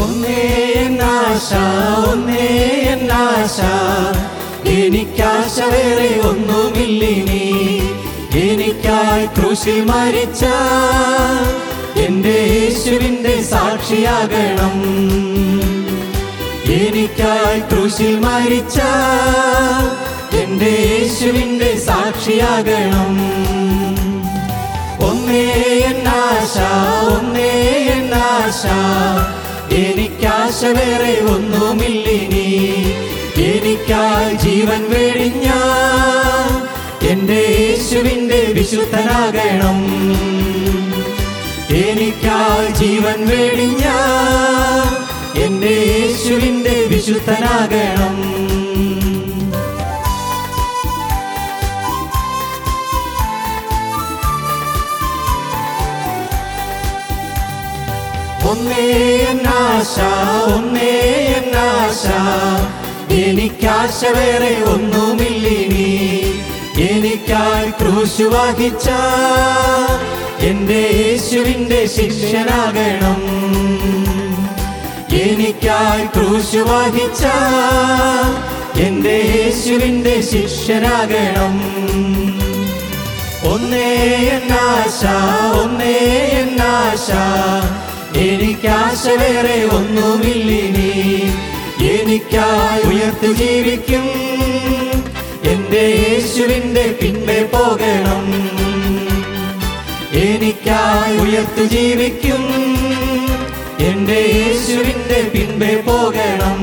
ഒന്നേ എന്നാശ ഒന്നേ എന്നാശ എനിക്കാശ വേറെ ഒന്നുമില്ലിനി എനിക്കായി ക്രൂശിൽ മരിച്ച എന്റെ യേശുവിന്റെ സാക്ഷിയാകണം എനിക്കായി ക്രൂശിൽ മരിച്ച എന്റെ യേശുവിന്റെ സാക്ഷിയാകണം ഒന്നേ എന്നാശ ഒന്നേ എന്നാശ എനിക്കാശ വേറെ ഒന്നുമില്ലിനി എനിക്കായി ജീവൻ വെടിഞ്ഞ എന്റെ യേശുവിന്റെ വിശുദ്ധനാകണം എനിക്കായി ജീവൻ വെടിഞ്ഞ എന്റെ യേശുവിന്റെ വിശുദ്ധനാകണം ഒന്നേ എന്നാശ ഒന്നേ എന്നാശ എനിക്കാശ വേറെ ഒന്നുമില്ലിനി എനിക്കായി ക്രൂശു വഹിച്ച എന്റെ യേശുവിന്റെ ശിഷ്യനാകണം എനിക്കായി ക്രൂശു വഹിച്ച എന്റെ യേശുവിന്റെ ശിഷ്യനാകണം ഒന്നേ എന്നാശ ഒന്നേ എന്നാശ എനിക്കാശ വേറെ ഒന്നുമില്ലിനി എനിക്കായി ഉയർത്തു ജീവിക്കും എന്റെ യേശുവിന്റെ പിൻപേ പോകണം എനിക്കായി ഉയർത്തു ജീവിക്കും എന്റെ യേശുവിന്റെ പിൻപേ പോകണം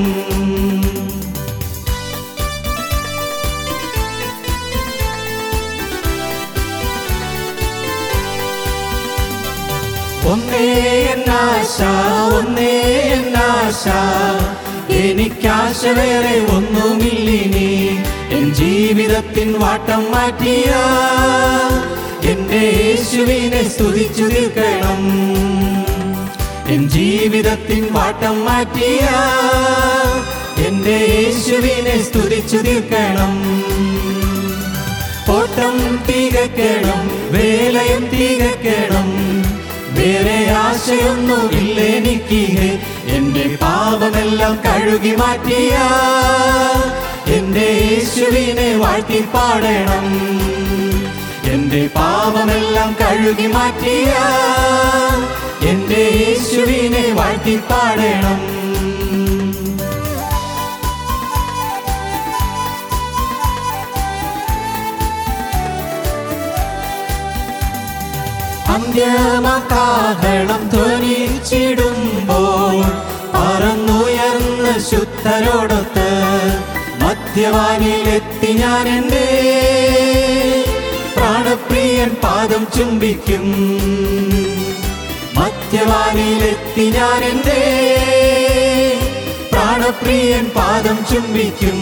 ഒന്നേ എന്നാശ ഒന്നേ എന്നാശ എനിക്കാശ വേറെ ഒന്നുമില്ലിനി എൻ ജീവിതത്തിൻ വാട്ടം മാറ്റിയ എന്റെ യേശുവിനെ സ്തുതിച്ചു നിൽക്കണം എൻ ജീവിതത്തിൻ വാട്ടം മാറ്റിയ എന്റെ യേശുവിനെ സ്തുതിച്ചു നിൽക്കണം ഓട്ടം തികക്കണം വേലയും തികക്കണം വേറെ ആശയൊന്നും ഇല്ലെനിക്ക് എന്റെ പാപമെല്ലാം കഴുകി മാറ്റിയ എന്റെ യേശുവിനെ വാഴ്ത്തി പാടണം എന്റെ പാപമെല്ലാം കഴുകി മാറ്റിയ എന്റെ യേശുവിനെ വാഴ്ത്തി പാടണം അന്ത്യമാഹളം ധ്വനിച്ചിടുമ്പോൾ പറന്നുയർന്ന ശുദ്ധരോടൊത്ത് മധ്യവാനിലെത്തി ഞാൻ എൻ്റെ പ്രാണപ്രിയൻ പാദം ചുംബിക്കും മധ്യവാനിലെത്തി ഞാൻ എൻ്റെ പ്രാണപ്രിയൻ പാദം ചുംബിക്കും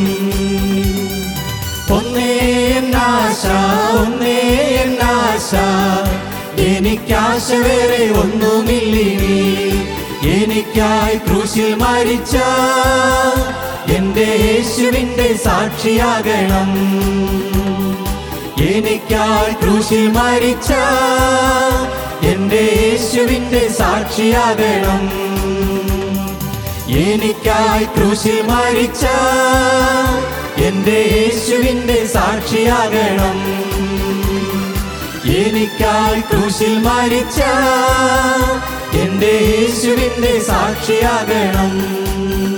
ഒന്നേ എന്നാശ ഒന്നേ എന്നാശ എനിക്കാശ വേറെ ഒന്നുമില്ലിനി എനിക്കായി ക്രൂശിൽ മരിച്ച എന്റെ യേശുവിന്റെ സാക്ഷിയാകണം എനിക്കായി ക്രൂശിൽ മരിച്ച എന്റെ യേശുവിന്റെ സാക്ഷിയാകണം എനിക്കായി ക്രൂശിൽ മരിച്ച എന്റെ യേശുവിന്റെ സാക്ഷിയാകണം എനിക്കായി ക്രൂശിൽ മരിച്ച എന്റെ യേശുവിന്റെ സാക്ഷിയാകണം